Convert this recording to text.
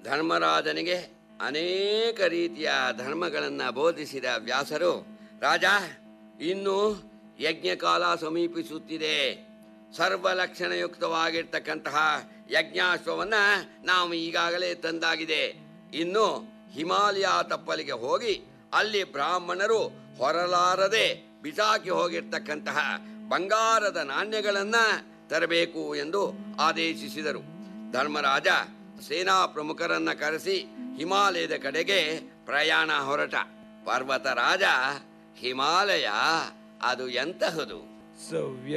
ಧರ್ಮರಾಜನಿಗೆ ಅನೇಕ ರೀತಿಯ ಧರ್ಮಗಳನ್ನು ಬೋಧಿಸಿದ ವ್ಯಾಸರು ರಾಜ ಇನ್ನು ಯಜ್ಞಕಾಲ ಸಮೀಪಿಸುತ್ತಿದೆ ಸರ್ವ ಲಕ್ಷಣಯುಕ್ತವಾಗಿರ್ತಕ್ಕಂತಹ ಯಜ್ಞಾಶ್ವವನ್ನ ನಾವು ಈಗಾಗಲೇ ತಂದಾಗಿದೆ ಇನ್ನು ಹಿಮಾಲಯ ತಪ್ಪಲಿಗೆ ಹೋಗಿ ಅಲ್ಲಿ ಬ್ರಾಹ್ಮಣರು ಹೊರಲಾರದೆ ಬಿಸಾಕಿ ಹೋಗಿರ್ತಕ್ಕಂತಹ ಬಂಗಾರದ ನಾಣ್ಯಗಳನ್ನ ತರಬೇಕು ಎಂದು ಆದೇಶಿಸಿದರು ಧರ್ಮರಾಜ ಸೇನಾ ಪ್ರಮುಖರನ್ನ ಕರೆಸಿ ಹಿಮಾಲಯದ ಕಡೆಗೆ ಪ್ರಯಾಣ ಹೊರಟ ಪರ್ವತ ರಾಜ ಹಿಮಾಲಯ ಅದು ಎಂತಹದು ಸವ್ಯ